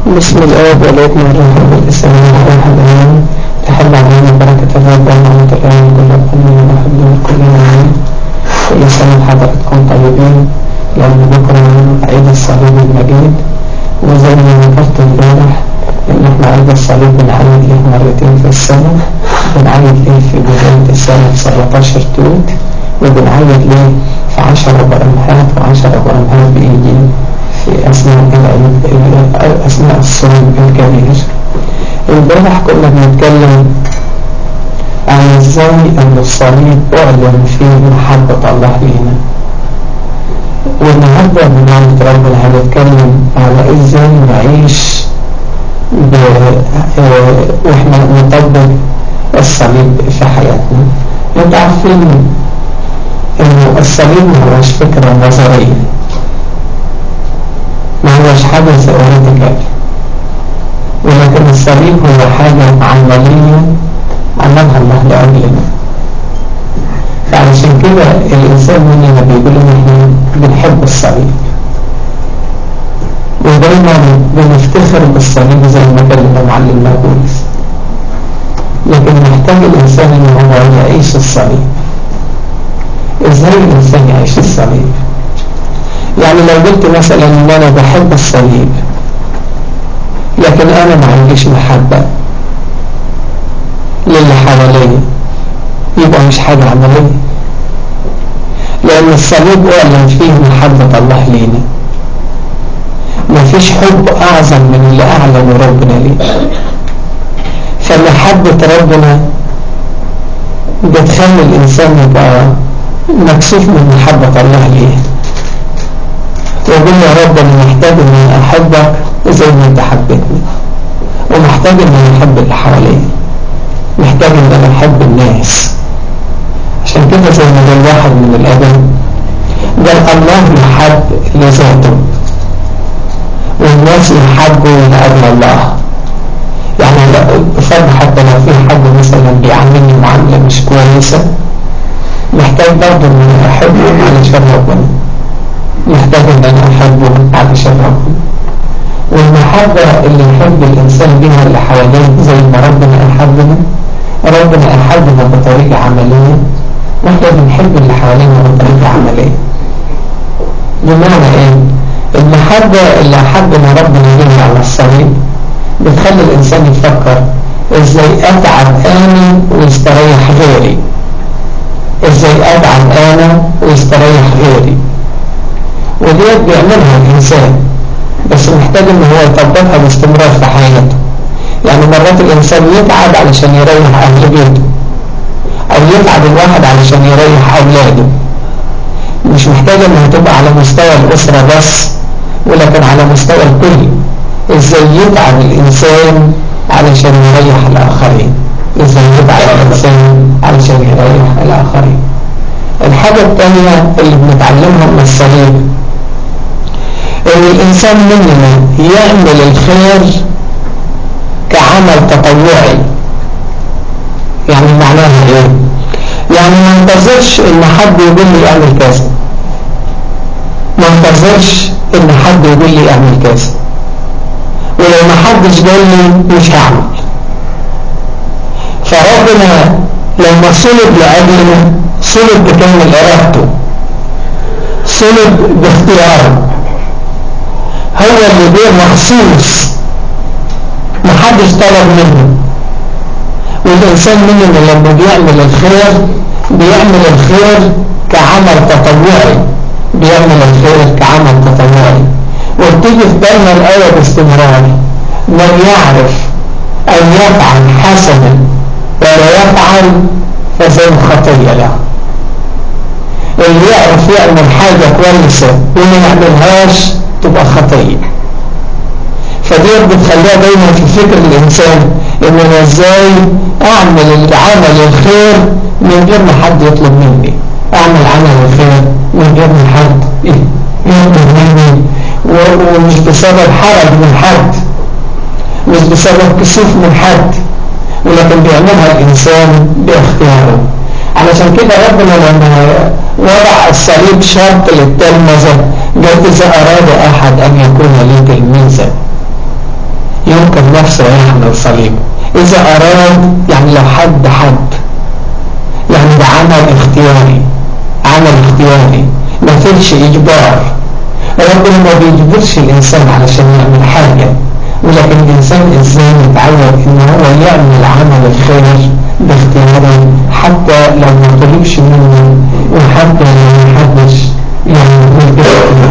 بسم الآب والابن والروح القدس الواحد آمين تحل علينا بركة الرب ونعمة الآن كل أمين ونحب كلنا آمين كل سنة حضراتكم طيبين لأن بكرة عيد الصليب المجيد وزي ما ذكرت امبارح إن احنا عيد الصليب بنعيد ليه مرتين في السنة بنعيد ليه في بداية السنة في 17 توت وبنعيد ليه في 10 برمهات و10 برمهات بإنجيل في أثناء العيد أثناء الصوم الكبير امبارح كنا بنتكلم عن ازاي ان الصليب اعلن فيه محبة الله لينا والنهاردة بنعمة ربنا هنتكلم على ازاي نعيش ب... واحنا نطبق الصليب في حياتنا انتوا عارفين انه الصليب ما هوش فكرة نظرية ما هوش حاجة ثوريتيكال ولكن الصليب هو حاجة عملية عملها الله لأجلنا فعلشان كده الإنسان مننا بيقول إن إحنا بنحب الصليب ودايما بنفتخر بالصليب زي ما كان معلمنا بولس لكن محتاج الإنسان إن هو يعيش الصليب إزاي الإنسان يعيش الصليب يعني لو قلت مثلا إن أنا بحب الصليب لكن أنا ما عنديش محبة للي حواليا يبقى مش حاجة عملية لأن الصليب أعلن فيه محبة الله لينا مفيش حب أعظم من اللي أعلن ربنا ليه فمحبة ربنا بتخلي الإنسان يبقى مكسوف من محبة الله ليه ويقول يا رب أنا محتاج أن أحبك زي ما أنت حبيتني ومحتاج أن أنا أحب اللي حواليا محتاج أن أنا أحب الناس عشان كده زي ما قال واحد من الآباء قال الله يحب لذاته والناس يحبوا لأجل الله يعني بفرض حتى لو في حد مثلا بيعاملني معاملة مش كويسة محتاج برضه ان انا احبه علشان ربنا محتاج ان انا احبه علشان ربنا والمحبة اللي يحب الانسان بها اللي حواليه زي ما ربنا احبنا ربنا احبنا بطريقة عملية واحنا بنحب اللي حوالينا بطريقة عملية بمعنى ايه المحبة اللي أحبنا ربنا بيها على الصليب بتخلي الإنسان يفكر إزاي أتعب أنا ويستريح غيري إزاي أتعب أنا ويستريح غيري وديت بيعملها الإنسان بس محتاج إن هو يطبقها باستمرار في حياته يعني مرات الإنسان يتعب علشان يريح أهل بيته أو يتعب الواحد علشان يريح أولاده مش محتاجة انها تبقى على مستوى الأسرة بس ولكن على مستوى الكل ازاي يتعب الإنسان علشان يريح الآخرين ازاي يتعب الإنسان علشان يريح الآخرين الحاجة الثانية اللي بنتعلمها من الصليب ان الإنسان مننا يعمل الخير كعمل تطوعي يعني معناها ايه يعني ما انتظرش ان حد يقول لي اعمل كذا ما انتظرش ان حد يقول لي اعمل كذا ولو ما حدش قال لي مش هعمل فربنا لما صلب لأجلنا صلب بكامل إرادته صلب باختياره هو اللي جه مخصوص محدش طلب منه والإنسان مننا لما بيعمل الخير بيعمل الخير كعمل تطوعي بيعمل الخير كعمل تطوعي وبتيجي في بالنا الآية باستمرار من يعرف أن يفعل حسنا ولا يفعل فزي خطية له اللي يعرف يعمل حاجة كويسة وما يعملهاش تبقى خطية فدي بتخليها دايما في فكر الإنسان إن أنا إزاي أعمل العمل الخير من غير ما حد يطلب مني أعمل عمل الخير من غير ما حد يطلب مني ومش بسبب حرج من حد مش بسبب كسوف من حد ولكن بيعملها الإنسان باختياره علشان كده ربنا لما وضع الصليب شرط للتلمذة قال إذا أراد أحد أن يكون لي تلميذا ممكن نفسه يحمل صليب إذا أراد يعني لو حد حد يعني ده عمل اختياري عمل اختياري ما فيش إجبار ربنا ما بيجبرش الإنسان علشان يعمل حاجة ولكن الإنسان إزاي يتعود إن هو يعمل عمل الخير باختياره حتى لو ما طلبش منه وحتى لو ما حدش يعني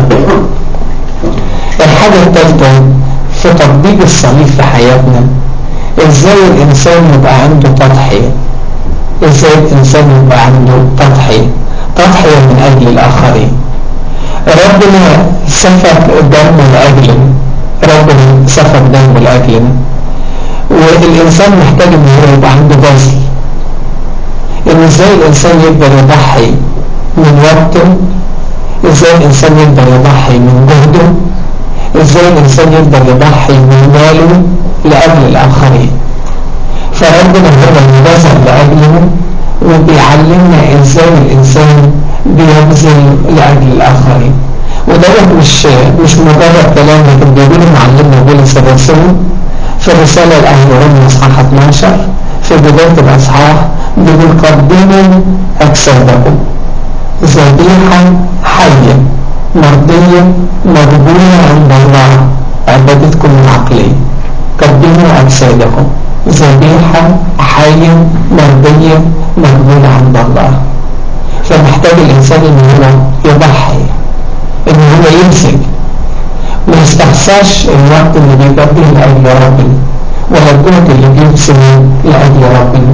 الحاجة الثالثة في تطبيق الصليب في حياتنا ازاي الانسان يبقى عنده تضحية ازاي الانسان يبقى عنده تضحية تضحية من اجل الاخرين ربنا سفك دم لاجلنا ربنا سفك دم لاجلنا والانسان محتاج ان هو يبقى عنده بذل ان ازاي الانسان يقدر يضحي من وقته ازاي الانسان يقدر يضحي من جهده ازاي الانسان يقدر يضحي من ماله لاجل الاخرين فربنا هو اللي بذل لاجلنا وبيعلمنا ازاي الانسان بيبذل لاجل الاخرين وده مش مش مجرد كلام لكن بيقول معلمنا بولس الرسول في الرساله الاهل روميا اصحاح 12 في بدايه الاصحاح بيقول قدموا اجسادكم ذبيحه حيه مرضية مقبولة عند الله عبادتكم العقلية قدموا أجسادكم ذبيحة حية مرضية مقبولة عند الله فمحتاج الإنسان إن هو يضحي إن هو يمسك ما يستخسرش الوقت اللي بيقضيه لأجل ربنا ولا الجهد اللي بيبذله لأجل ربنا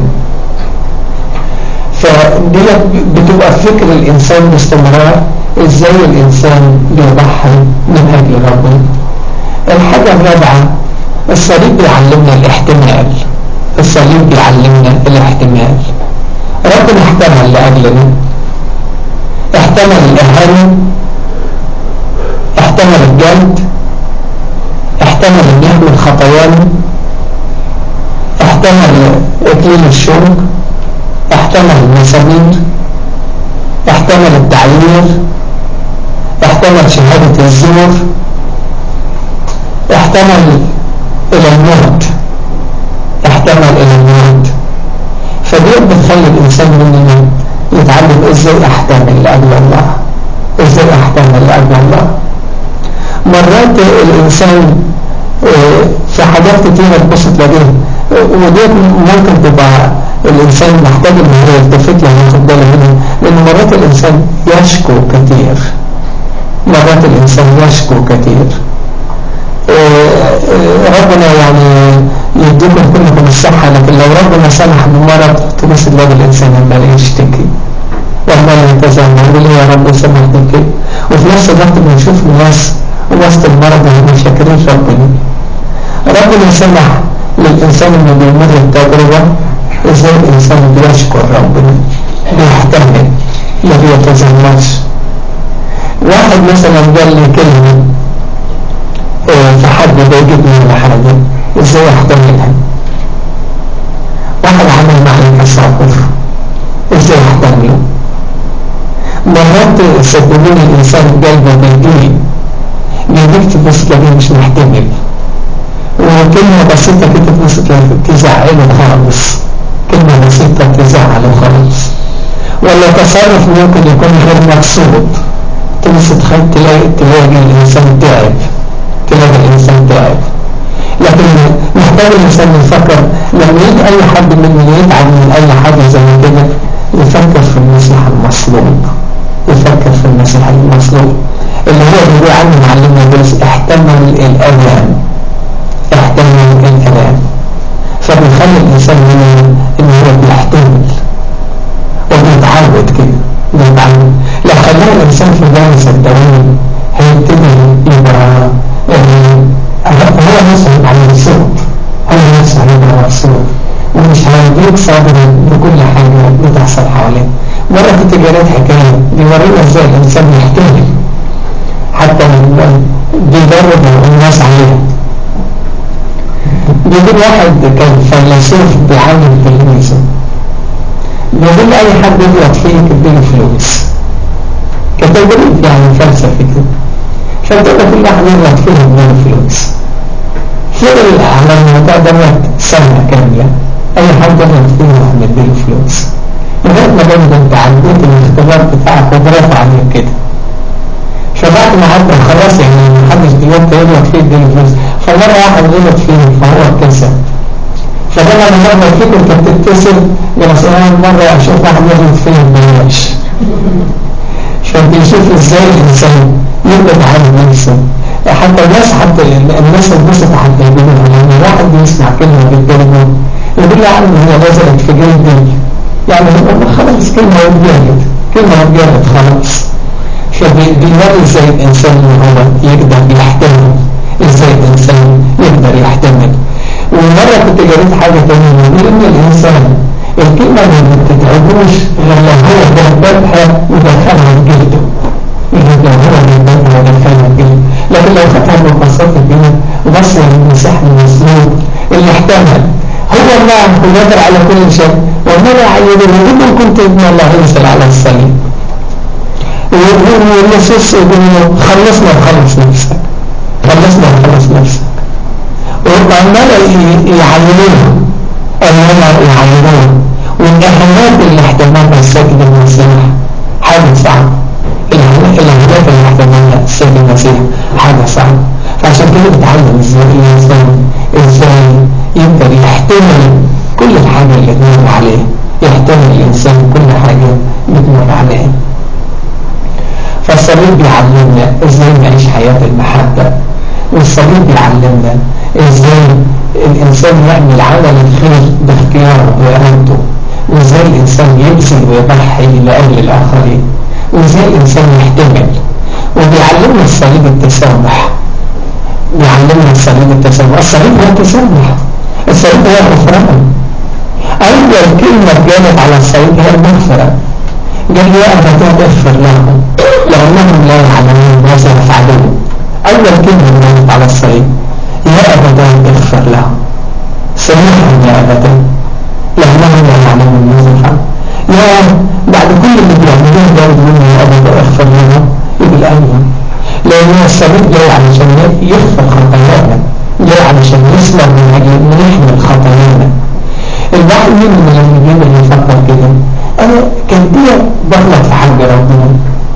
فدي بتبقى فكر الإنسان باستمرار ازاي الانسان بيضحي من اجل ربنا الحاجة الرابعة الصليب بيعلمنا الاحتمال الصليب بيعلمنا الاحتمال ربنا احتمل لأجلنا احتمل الإهانة احتمل الجلد احتمل ان يحمل خطايانا احتمل اكليل الشوك احتمل المسامير احتمل التعيير احتمل شهادة الزور احتمل الى الموت احتمل الى الموت فدي بتخلي الانسان مننا يتعلم ازاي احتمل لاجل الله ازاي احتمل لاجل الله مرات الانسان في حاجات كتيرة تبص تلاقيه ودي ممكن تبقى الإنسان محتاج إن هو يلتفت لها ياخد باله منها لأن مرات الإنسان يشكو كثير مرات الإنسان يشكو كثير ربنا يعني يديكم كلكم الصحة لكن لو ربنا سمح بمرض تبص تلاقي الإنسان عمال يشتكي وعمال يتزعم يقول يا رب سمحت كده وفي نفس الوقت بنشوف الناس وسط المرض هم شاكرين ربنا ربنا سمح للإنسان اللي بيمر التجربة ازاي الإنسان بيشكر ربنا بيحتمل ما بيتزمتش واحد مثلا قال لي كلمة في حد بيجيبني على حاجة ازاي احتملها واحد عمل معي تصرف ازاي احتمله مرات صدقوني الإنسان قلبه بيجي بيجيك تبص تلاقيه مش محتمل وكلمة بسيطة كده تبص تزعله خالص كلمة بسيطة تزعله خالص ولا تصرف ممكن يكون غير مقصود تبص تلاقي تلاقي الإنسان تعب تلاقي الإنسان تعب لكن محتاج الإنسان يفكر لما يجي أي حد مني يتعب من أي حاجة زي كده يفكر في المسيح المصلوب يفكر في المسيح المصلوب اللي هو بيقول عنه معلمنا بولس احتمل الألام احتمل الألام فبيخلي الإنسان هنا إن هو بيحتمل وبيتعود كده بيتعود لو خلاه الإنسان في جلسة الدوام هيبتدي يبقى هو نفسه هيبقى مبسوط هو نفسه هيبقى مبسوط ومش هيديك صابر بكل حاجة بتحصل حواليه مرة كنت قريت حكاية بيورينا ازاي الإنسان يحتمل حتى بيدرب الناس عليها بيقول واحد كان فيلسوف بيعلم تلميذه بيقول أي حد يغلط فيك اديله فلوس كتجريب يعني فلسفي كده فابتدى كل واحد يغلط فيه اديله فلوس فضل على الموضوع دوت سنة كاملة أي حد غلط فيه هنديله فلوس لغاية ما جاب ده أنت عديت الاختبار بتاعك وبرافو عليك كده فبعد ما عدى خلاص يعني محدش دلوقتي يغلط فيه يديله فلوس فمرة واحد غلط فيه فهو ابتسم فلما انا مرة فيك انت بتبتسم جلس انا مرة اشوف واحد يغلط فيه ببلاش فانت يشوف ازاي الانسان يقدر على نفسه حتى الناس حتى الناس البسطة حتى يقولوا لما واحد بيسمع كلمة بالترجمة يقول له عنه هي نزلت في جلدي يعني هو خلاص كلمة وجالت كلمة وجالت خلاص فبيوري ازاي الانسان اللي هو يقدر يحتمل ازاي الانسان يقدر يحتمل ومرة كنت قريت حاجة تانية بيقول ان الانسان الكلمة اللي ما بتتعبوش لما هو بيربطها يدخلها في جلده يجب لو هو بيربطها يدخلها في جلده لكن لو خدها ببساطة كده وبس المساح المسلوب اللي احتمل هو الله قدر على كل شيء وما لا عينه إن كنت ابن الله ينزل على الصليب والنصوص يقولوا خلصنا وخلص نفسك خلصنا وخلص نفسك وعمال يعينوه انهم يعينوه والاهانات اللي احتملها السيد المسيح حاجه صعبه الاهانات اللي احتملها السيد المسيح حاجه صعبه فعشان كده بتعلم ازاي الانسان ازاي يقدر يحتمل كل الحاجه اللي تمر عليه يحتمل الانسان كل حاجه بتمر عليه فالصليب بيعلمنا ازاي نعيش حياة المحبة والصليب بيعلمنا ازاي الانسان يعمل عمل الخير باختياره وإرادته وازاي الانسان يبذل ويضحي لأجل الآخرين وازاي الانسان يحتمل وبيعلمنا الصليب التسامح بيعلمنا الصليب التسامح الصليب هو التسامح الصليب هو الغفران أول كلمة جانت على الصليب هي المغفرة قال يا أبتاه اغفر لهم لأنهم لا يعلمون ماذا يفعلون أول كلمة نزلت على الصليب يا أبتاه اغفر لهم سامحهم يا أبتاه لأنهم لا يعلمون ماذا يفعلون يا بعد كل اللي بيعملوه ده يقولون يا أبتاه اغفر لهم يقول أيوه لأن الصليب جاي علشان يغفر خطايانا جاي علشان يسلم من أجل نحمل خطايانا الواحد منهم لما يجي يفكر كده أنا كان دي بغلط في حق ربنا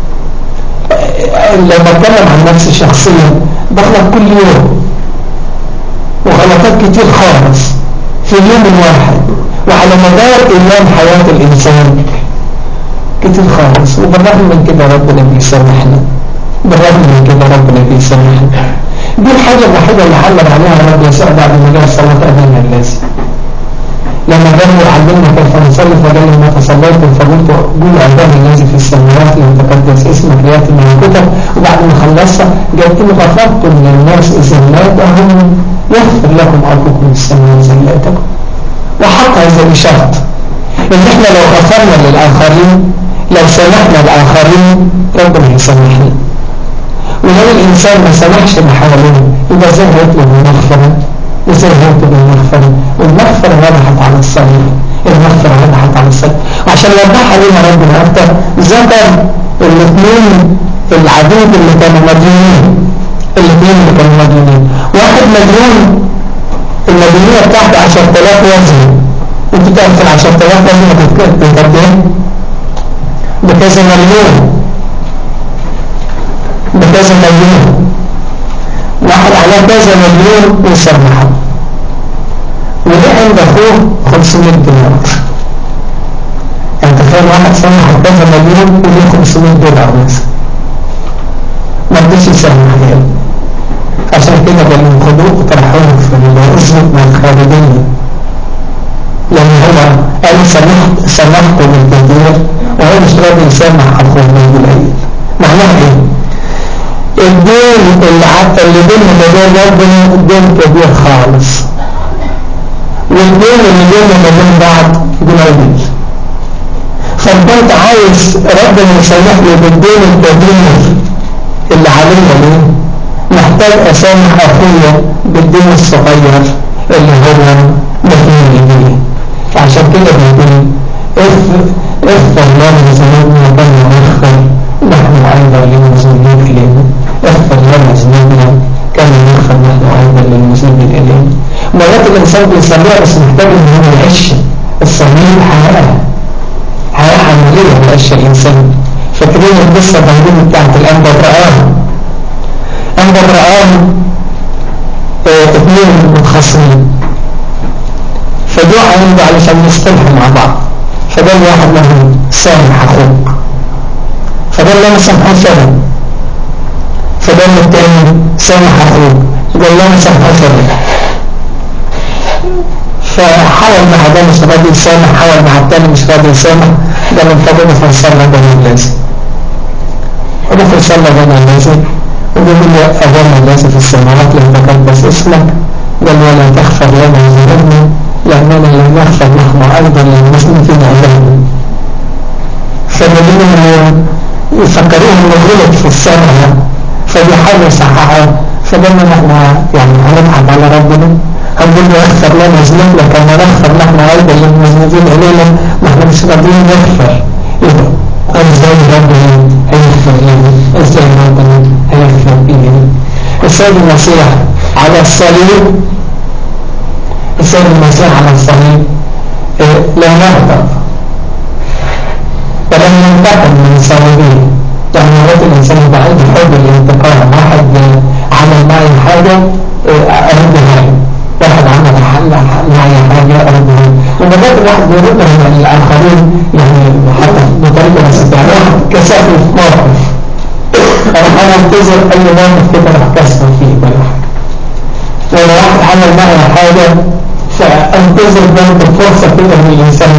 لما اتكلم عن نفسي شخصيا بغلط كل يوم وغلطات كتير خالص في اليوم الواحد وعلى مدار ايام حياة الانسان كتير خالص وبالرغم من كده ربنا بيسامحنا بالرغم من كده ربنا بيسامحنا دي الحاجة الوحيدة اللي علم عليها رب يسوع بعد ما جاء صلاة أبينا اللازم لما جاء يعلمنا كيف نصلي فقال لما تصليتم فقلت قولوا أبانا الذي في السماوات ليتقدس اسمك ليأتي ملكوتك وبعد ما خلصت قالت إن غفرتم للناس إذا ماتهم يغفر لكم أبوكم السماوات زياتكم وحط هذا بشرط إن إحنا لو غفرنا للآخرين لو سامحنا الآخرين ربنا يسامحنا ولو الإنسان ما سمحش لحواليه يبقى زي هيطلب المغفرة وزي هيطلب المغفرة والمغفرة وضحت على الصليب المغفرة وضحت على الصليب وعشان يوضحها لنا ربنا أكتر ذكر الاثنين العدود اللي كانوا مديونين الاثنين اللي كانوا مديونين واحد مديون المديونية بتاعته 10000 وزن انت تعرف ال 10000 وزن بتتكتب ايه؟ بكذا مليون بكذا مليون واحد على كذا مليون يسمحه وده عند اخوه 500 دولار انت تخيل واحد سمح كذا مليون وليه 500 دولار مثلا ما رضيش يسمح غيره عشان كده قال لهم خدوه وطرحوه في الأسرة الخارجية لأن هو قال سمحت سمحت بالكثير وهو مش راضي يسمح أخوه بالقليل معناها إيه؟ الدين اللي حتى اللي بينهم وبين ربنا دين كبير خالص والدين اللي بينهم وبين بعض قليل فانت انت عايز ربنا يسامح لي بالدين الكبير اللي عليا ليه محتاج اسامح اخويا بالدين الصغير اللي هو مدين ليه عشان كده بيقول اغفر لنا ذنوبنا بل نغفر نحن ايضا للمذنبين الينا اغفر لنا ذنوبنا كما نغفر نحن ايضا للمذنبين الينا مرات الإنسان بيصليها بس محتاج إن هو يعيش الصليب حياة حياة عملية بيعيش الإنسان فاكرين القصة البهدلة بتاعت الأنبا برآن أنبا برآن اه اثنين منخصمين فجوع عنده علشان يصطلحوا مع بعض فقال واحد منهم سامح أخوك فقال له أنا سامحه سنة فقال له الثاني سامح أخوك قال له أنا سامحه سنة فحاول مع ده مش راضي يسامح حاول مع الثاني مش راضي يسامح قال له انت بدنا نصلي بين الناس ودخل صلى بين الناس وقال له أبانا الذي في السماوات لم تقدس اسمك قال ولا تغفر لنا ذنوبنا لأننا لم نغفر نحن أيضا للمسلمين أولادنا فالذين يفكروه انه غلط في السنة فبيحاولوا يصححها فقالنا نحن يعني هنضحك على ربنا هنقول له اغفر لنا ذنوبنا كما نغفر نحن ايضا للمذنبين الينا ما احنا مش راضيين نغفر يبقى ازاي ربنا هيغفر لنا ازاي ربنا هيغفر لنا السيد المسيح على الصليب السيد المسيح على الصليب لا يغضب ولم ينتقم من صليبه يعني مرات الإنسان يبقى عنده حب الانتقام واحد عمل معي حاجة أردها واحد عمل معي حاجة أردها ومرات الواحد بيرد من الآخرين يعني حتى بطريقة استعمال كسافر في موقف أنا أنا أنتظر أي موقف كده راح كسر فيه ولا حاجة ولو واحد عمل معي حاجة فانتظر برضه فرصة كده ان الانسان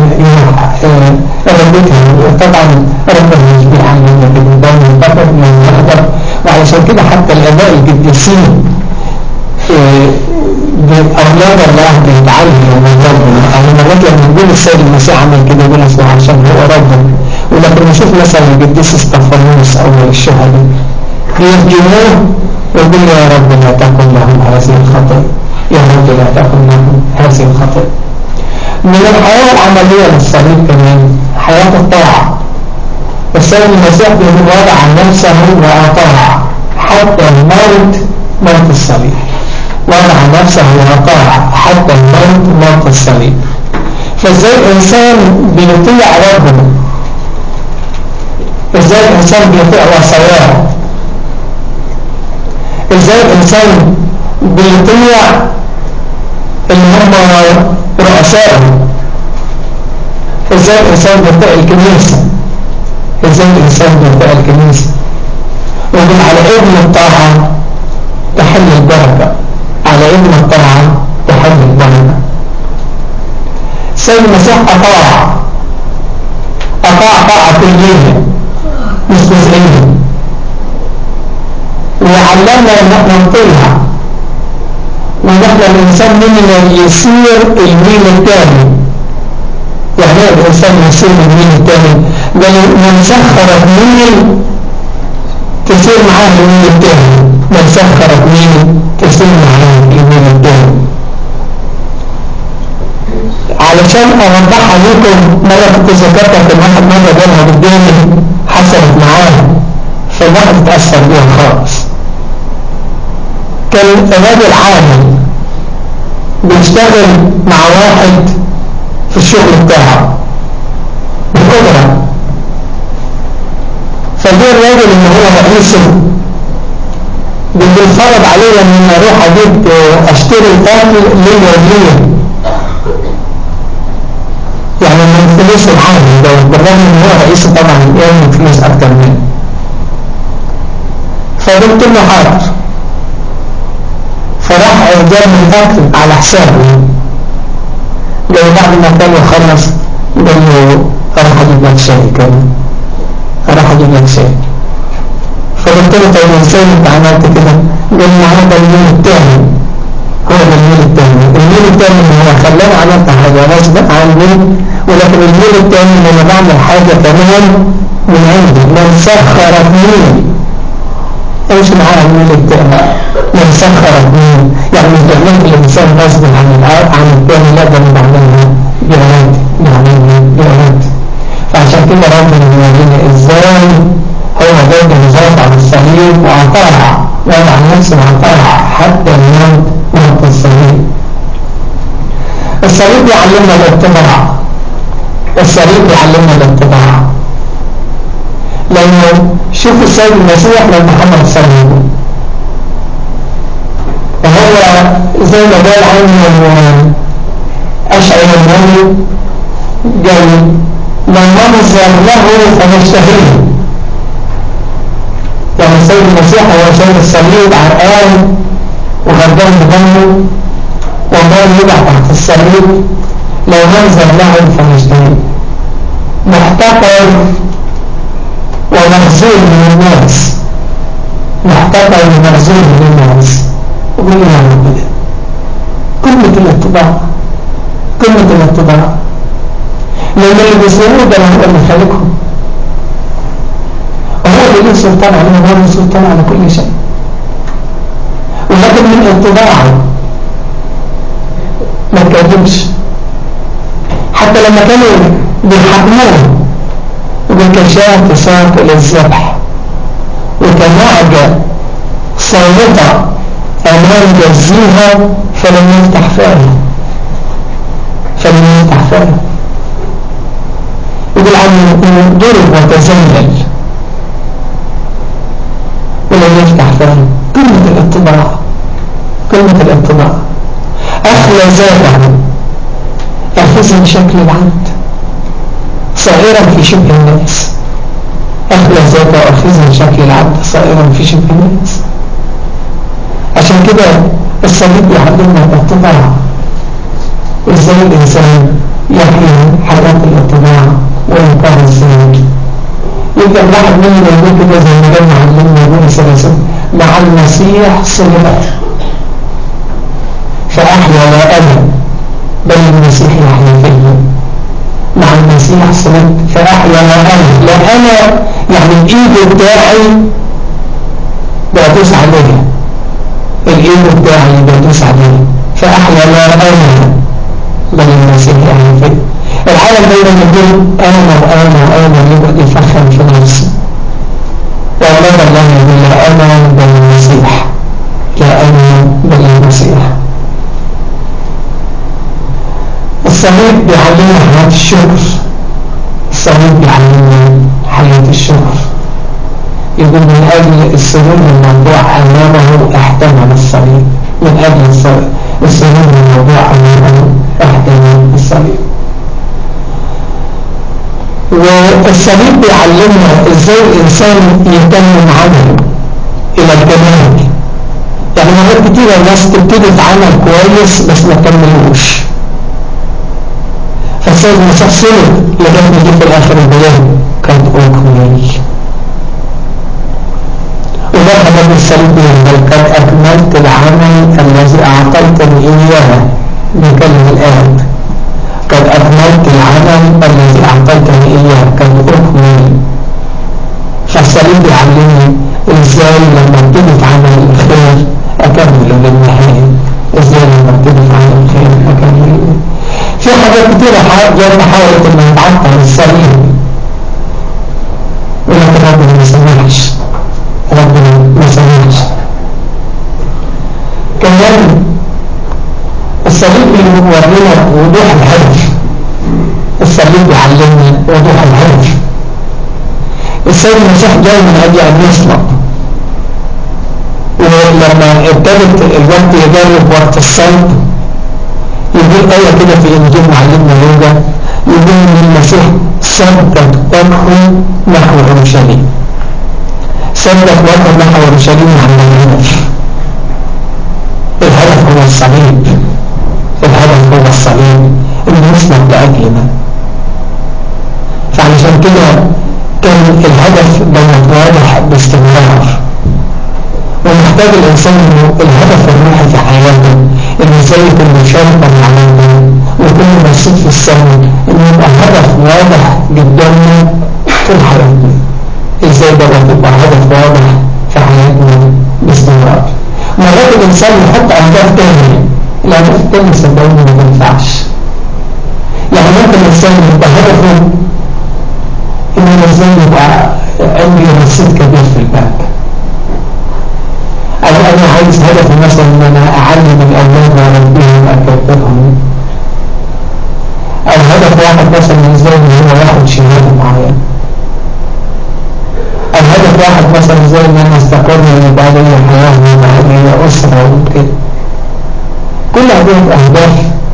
يرددها طبعا ربنا مش بيعلمنا كده ده من بطل من يقدر وعلشان كده حتى الاباء القديسين اولاد الله بيتعلموا من ربنا يعني مرات لما نقول السيد المسيح عمل كده يقول اصل عشان هو ربنا ولكن نشوف مثلا القديس استفانوس اول الشهداء يرجموه ويقول يا رب لا تكن لهم هذه الخطيه يا رب لا تكن لهم هذه الخطيئة من الحياة العملية للصليب كمان حياة الطاعة السيد المسيح بيقول وضع نفسه وأطاع حتى الموت موت الصليب وضع نفسه وأطاع حتى الموت موت الصليب فازاي الإنسان بيطيع ربنا ازاي الإنسان بيطيع وصاياه ازاي الإنسان بيطيع اللي هم رؤسائه ازاي الانسان بيطيع الكنيسه ازاي الانسان بيطيع الكنيسه ومن على ابن الطاعه تحل البركه على ابن الطاعه تحل البركه سيد المسيح اطاع اطاع طاعه كليه مش جزئيه وعلمنا ان احنا نطيعها ونحن الإنسان مننا يسير الميل الثاني يعني ايه الإنسان يسير الميل الثاني بل من سخرت ميل تسير معاه الميل الثاني من سخرت ميل تسير معاه الميل الثاني علشان أوضحها لكم مرة كنت ذكرتها في واحد مرة جالها قدامي حصلت معاه فالواحد اتأثر بيها خالص كان راجل عامل بيشتغل مع واحد في الشغل بتاعه بقدرة فجاء الراجل ان هو رئيسه بيتفرض عليه لما اروح اجيب اشتري الاكل ليا وليا يعني من فلوس العامل ده بالرغم ان هو رئيسه طبعا يعمل فلوس اكتر منه فقلت له حاضر فراح جاب من الاكل على حسابه قال بعد ما كان يخلص قال له اروح اجيب لك شاي كمان اروح اجيب لك شاي فقلت له طيب ازاي انت عملت كده؟ قال لي هذا الميل الثاني هو ده الميل الثاني الميل الثاني اللي هو خلاني عملت حاجه غصب عني ولكن الميل الثاني اللي انا بعمل حاجه كمان من عندي من سخرت ميل ايش معاه الميل الثاني من سخرت ميل يعني مش بيعمل الانسان غصب عن عن الثاني لا ده انا بعملها بإرادة بعملها بإرادة فعشان كده ربنا بيورينا ازاي هو جاب نظام على الصليب وعطاع وضع نفسه وعطاع حتى الموت موت الصليب الصليب بيعلمنا الاتباع الصليب بيعلمنا الاتباع لأنه شوفوا السيد المسيح لما حمل صليبه وهو زي ما قال عنه أشعر النبي قال من منظر له فنشتهيه يعني السيد المسيح هو شايل الصليب عرقان وغرقان بدمه وما يبع تحت الصليب لو منظر له فنشتهيه محتقر ومخزون من الناس محتقر ومخزون من الناس ومن يعمل كده قمة الاتباع قمة الاتباع لأن اللي بيسلموا ده هو اللي خالقهم وهو اللي له سلطان عليهم وهو له سلطان على كل شيء ولكن من اتباعه ما تكلمش حتى لما كانوا بيحكموه وبالكشاف تساق إلى الذبح وكنعجة صامتة أمام جزيها فلم يفتح فاها فلم يفتح فاها يقول عنه ضرب وتزلل ولم يفتح فاها قمة الاتباع قمة الاتباع أخلى ذاته أخذ شكل العبد صائرا في شبه الناس أخلى ذاته أخذ شكل العبد صائرا في شبه الناس عشان كده الصليب يعلمنا الاتباع وازاي الإنسان يحيي حياة الاتباع وإنكار الزواج يبدأ الواحد مننا يقول كده زي ما كان معلمنا يقول سلاسل مع المسيح صلبت فأحيا لا أنا بل المسيح يحيا فيا مع المسيح صلبت فأحيا لا أنا لا أنا يعني الإيد بتاعي بدوس عليها الإيد بتاعي بدوس عليها فأحيا لا أنا بل المسيح يحيا فيا العالم دايما يقول أنا وأنا وأنا يبقى يفخم في نفسه والله الله يقول لا أنا بل المسيح لا أنا بل المسيح الصليب بيعلمنا حياة الشكر الصليب بيعلمنا حياة الشكر يقول من أجل السرور الموضوع أمامه احتمل الصليب من أجل السرور الموضوع أمامه احتمل الصليب والصليب بيعلمنا ازاي الانسان يهتم عمله الى الكمال يعني مرات كتير الناس تبتدي في عمل كويس بس ما تكملوش فالسيد المسيح صلب لغايه ما جه في الاخر البيان قد اكمل وده حدث الصليب بل قد اكملت العمل الذي اعطيتني اياه بكلمه الاب قد أكملت العمل الذي أعطيتني إياه قد أكمل فالصليب يعلمني إزاي لما ابتدي في عمل الخير أكمله للنهاية إزاي لما ابتدي في عمل الخير أكمله في حاجات كتيرة جت حاولت إنها تعطل الصليب ولكن ربنا ما سمحش ربنا ما سمحش كمان الصليب بيورينا وضوح الهدف الصليب بيعلمنا وضوح الهدف السيد المسيح جاي من اجل ان يصلب ولما ابتدت الوقت يجرب وقت الصلب يقول آية كده في إنجيل معلمنا يوجا يقول إن المسيح سدت وجهه نحو أورشليم سدت وجهه نحو أورشليم عن الهدف الهدف هو الصليب الهدف هو الصليب اللي يصلب لأجلنا فعلشان كده كان الهدف بينك واضح باستمرار ومحتاج الإنسان إنه الهدف الروحي في حياته إنه ازاي يكون مشاركة مع ربنا ويكون مبسوط في السماء إنه يبقى هدف واضح قدامنا في حياتنا ازاي ده تبقى هدف واضح في حياتنا باستمرار مرات الإنسان يحط أهداف تانية الأهداف التانية صدقوني ما تنفعش يعني ممكن الإنسان يبقى هدفه إنه ازاي يبقى عندي رصيد كبير في البنك أو أنا, أنا عايز هدفي مثلا إن أنا أعلم الأولاد وأربيهم وأكبرهم أو أنا عايز هدفي إن أنا أبقى مثلا أعمل مليونير في البنك أو أنا عايز هدفي إن أنا أبقى واحد مثلا زي ان انا استقر يبقى لي حياه ويبقى لي اسره وكده كل هذه الاهداف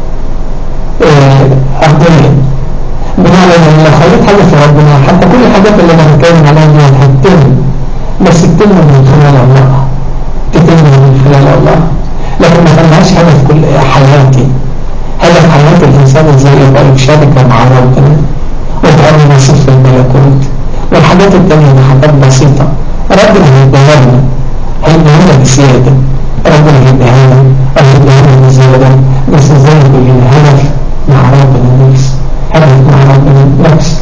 ارضيه بمعنى ان لو خليت حاجه في ربنا حتى كل الحاجات اللي انا بتكلم عليها دي هتتم بس تتم من خلال الله تتم من خلال الله لكن ما خليهاش هدف كل حياتي هدف حياة الإنسان ازاي يبقى له شركة مع ربنا ويبقى له نصيب في الملكوت والحاجات التانية دي حاجات بسيطة ربنا هيديها لنا هيديها لنا بزيادة ربنا هيديها لنا أو هيديها لنا بزيادة بس ازاي يبقى لنا هدف مع ربنا نفس هدف مع ربنا نفس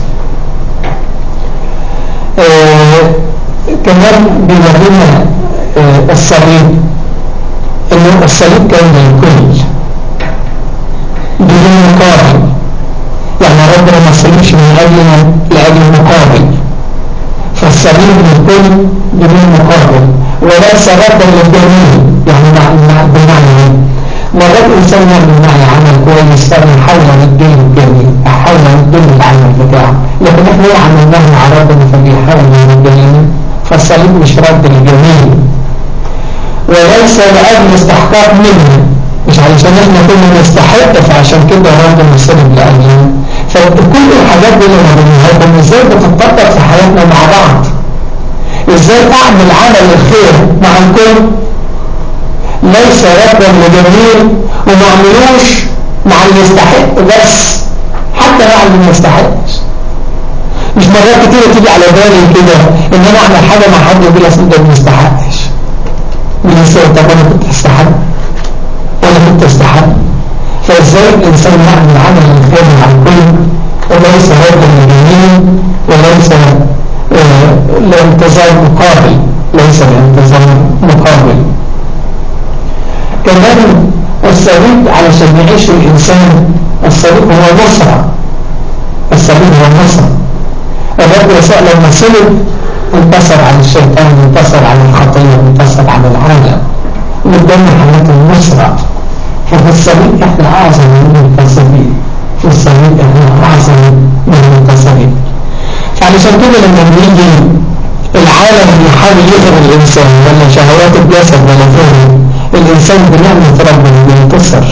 آه كمان بيورينا آه الصليب انه الصليب كان للكل بدون مقابل يعني ربنا ما صلبش من اجلنا لاجل مقابل فالصليب للكل بدون مقابل وليس ردا للجميع يعني بمعنى مرات الانسان يعمل معي عمل كويس فانا احاول نديله الجميل احاول نديله العمل بتاعه لكن احنا ايه عملناه مع ربنا فبيحاول يدينا فالصليب مش رد للجميل وليس لاجل استحقاق منه مش علشان احنا كنا نستحق فعشان كده ربنا صلب لاجلنا فكل الحاجات دي اللي بنعملها ازاي بتطبق في حياتنا مع بعض ازاي اعمل عمل الخير مع الكل ليس ردا لجميل وما اعملوش مع اللي يستحق بس حتى مع اللي ما يستحقش مش مرات كتير تيجي على بالي كده ان انا اعمل حاجه مع حد يقول اصل ده ما يستحقش بالنسبه طب انا كنت استحق ولا كنت استحق فازاي الانسان يعمل عمل الخير مع الكل وليس ردا لجميل وليس آه لانتظار مقابل ليس لانتظار مقابل كمان الصليب علشان يعيش الإنسان الصليب هو نصرة الصليب هو نصرة الرب يسوع لما صلب انتصر على الشيطان انتصر على الخطية انتصر على العالم وقدام حياة النصرة ففي الصليب احنا أعظم من المنتصرين في الصليب احنا أعظم من المنتصرين فعلشان كده لما بيجي العالم بيحاول يغرق الإنسان ولا شهوات الجسد ولا غيره الإنسان بنعمة ربنا بينتصر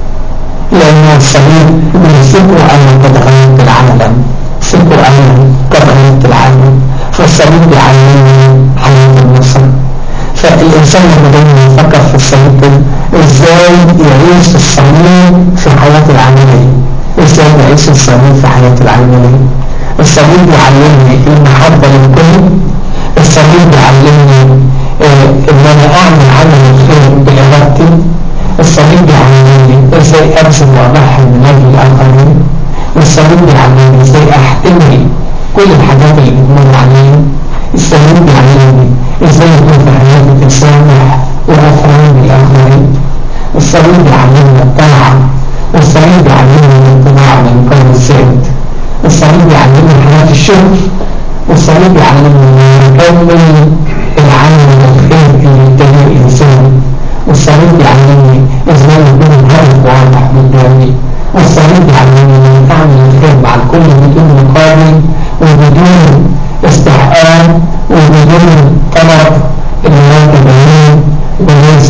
لأن الصليب بيمسكوا على قدرات العالم سكوا على قدرات العالم فالصليب بيعلمنا حياة النصر فالإنسان لما دايما يفكر في الصليب إزاي يعيش الصليب في حياة العملية إزاي يعيش الصليب في حياة العملية الصليب بيعلمني المحبة للكل الصليب بيعلمني ان انا اعمل عمل الخير بارادتي الصليب بيعلمني ازاي ابذل واضحي من اجل الاخرين والصليب بيعلمني ازاي احتمل كل الحاجات اللي بتمر عليا الصليب بيعلمني ازاي يكون في حياتي تسامح وغفران للاخرين الصليب بيعلمني الطاعه والصليب بيعلمني الانطباع من قلب الذات الصليب بيعلمني حياه الشكر والصليب بيعلمني ان اكمل العمل الخير اللي يديه الإنسان والصليب بيعلمني إزاي يكون الهدف واضح قدامي والصليب بيعلمني إن أعمل الخير مع الكل بدون مقابل وبدون استحقاق وبدون طلب المواطن منه وليس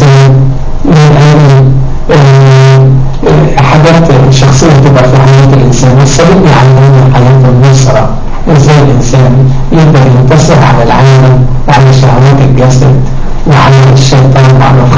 من أجل حاجات شخصية تبقى في حياة الإنسان والصليب بيعلمني حياة النصرة ازاي الانسان يقدر ينتصر على العالم وعلى شهوات الجسد وعلى الشيطان وعلى